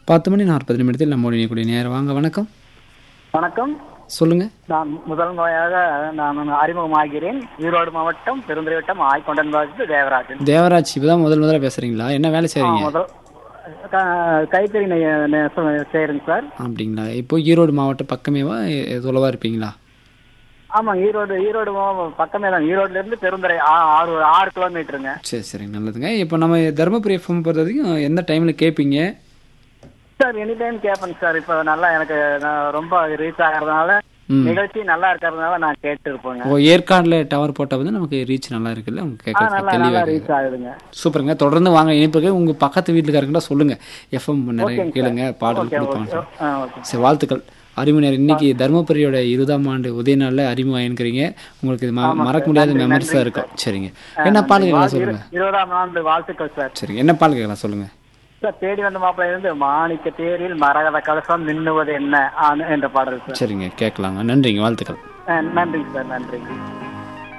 பத்து மணி நாற்பது நிமிடத்தில் நம்மோடு இணையக்கூடிய நேரம் வாங்க வணக்கம் வணக்கம் சொல்லுங்கள் நான் முதல் முறையாக நான் அறிமுகமாகிறேன் ஈரோடு மாவட்டம் பெருந்துறை வட்டம் ஆய்கொண்டன் பாகத்து தேவராஜன் தேவராஜ் இப்போ தான் முதல் முதல்ல பேசுகிறீங்களா என்ன வேலை ஆ, செய்கிறீங்க முதல் க- கைத்தறி நெய்ய- நெசவு செய்யறேங்க சார் அப்படிங்களா இப்போ ஈரோடு மாவட்டம் பக்கமேவா எ- தொலைவா இருப்பீங்களா ஆமாங்க ஈரோடு ஈரோடு மா- பக்கமே தான் ஈரோடுல இருந்து பெருந்துறை ஆ- ஆறு ஆறு கிலோமீட்டருங்க சரி சரி நல்லதுங்க இப்போ நம்ம தருமபுரி எஃப்எம் பொறுத்த வரைக்கும் எந்த டைமில் கேட்பீங்க சார் எனி டைம் கேட்பேங்க சார் இப்போ நல்லா எனக்கு நான் ரொம்ப ரீச் ஆகிறதுனால ம். நிகழ்ச்சி நல்லா இருக்கிறதுனால நான் கேட்டு இருப்பேங்க ஓ ஏற்காடில் டவர் போட்டால் வந்து நமக்கு ரீச் நல்லா இருக்குல்ல உங்களுக்கு ஆ கேட்க நல்லா நல்லா தெளிவாக ரீச் ஆகுதுங்க சூப்பருங்க தொடர்ந்து வாங்க இணைப்புக்கு உங்கள் பக்கத்து வீட்டுக்காரங்கிட்ட சொல்லுங்கள் எஃப்எம் நிறைய கேளுங்க பாடல் ஓகே கொடுப்பாங்க ஓகே ஆ ஓகே சரி வாழ்த்துக்கள் அறிமுனர் இன்னைக்கு தருமபுரியோட இருபதாம் ஆண்டு உதய நாளில் அறிமுகம் உங்களுக்கு இது ம- மறக்க முடியாத மெமரிஸாக இருக்கும் சரிங்க என்ன பாடல் கேட்கலாம் சொல்லுங்க இருபதாம் ஆண்டு வாழ்த்துக்கள் சார் சரிங்க என்ன பாடல் கேட்கலாம் சொல்லுங்க சார் தேடி வந்த மாப்பிள்ளை இருந்து மாணிக்க தேரில் மரகத கலசம் மின்னுவது என்ன ஆ, என்ற பாடல் சார் சரிங்க கேட்கலாங்க நன்றிங்க வாழ்த்துக்கள் ஆ, நன்றிங்க சார் நன்றி